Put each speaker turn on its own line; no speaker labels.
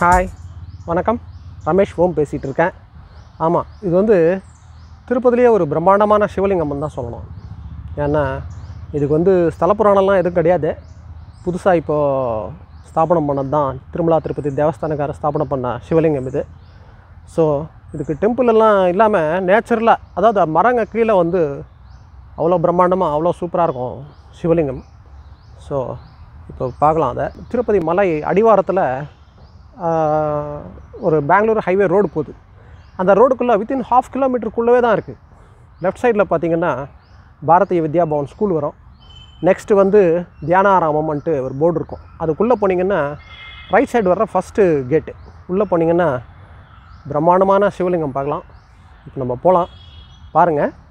hi வணக்கம் ரமேஷ் ஓம் பேசிகிட்டு இருக்கேன் ஆமாம் இது வந்து திருப்பதிலேயே ஒரு பிரம்மாண்டமான சிவலிங்கம் தான் சொல்லணும் ஏன்னா இதுக்கு வந்து ஸ்தல புராணம்லாம் எதுவும் கிடையாது புதுசாக இப்போது ஸ்தாபனம் பண்ணது தான் திருமலா திருப்பதி தேவஸ்தானக்கார ஸ்தாபனம் பண்ண சிவலிங்கம் இது ஸோ இதுக்கு டெம்பிள் எல்லாம் இல்லாமல் நேச்சுரலாக அதாவது மரங்க கீழே வந்து அவ்வளோ பிரம்மாண்டமாக அவ்வளோ சூப்பராக இருக்கும் சிவலிங்கம் ஸோ இப்போ பார்க்கலாம் அதை திருப்பதி மலை அடிவாரத்தில் ஒரு பெங்களூர் ஹைவே ரோடு போகுது அந்த ரோடுக்குள்ளே வித்தின் ஹாஃப் கிலோமீட்டருக்குள்ளவே தான் இருக்குது லெஃப்ட் சைடில் பார்த்தீங்கன்னா பாரதிய வித்யா பவன் ஸ்கூல் வரும் நெக்ஸ்ட்டு வந்து தியானாராமம்ன்ட்டு ஒரு போர்டு இருக்கும் அதுக்குள்ளே போனீங்கன்னா ரைட் சைடு வர்ற ஃபஸ்ட்டு கேட்டு உள்ளே போனீங்கன்னா பிரம்மாண்டமான சிவலிங்கம் பார்க்கலாம் இப்போ நம்ம போகலாம் பாருங்கள்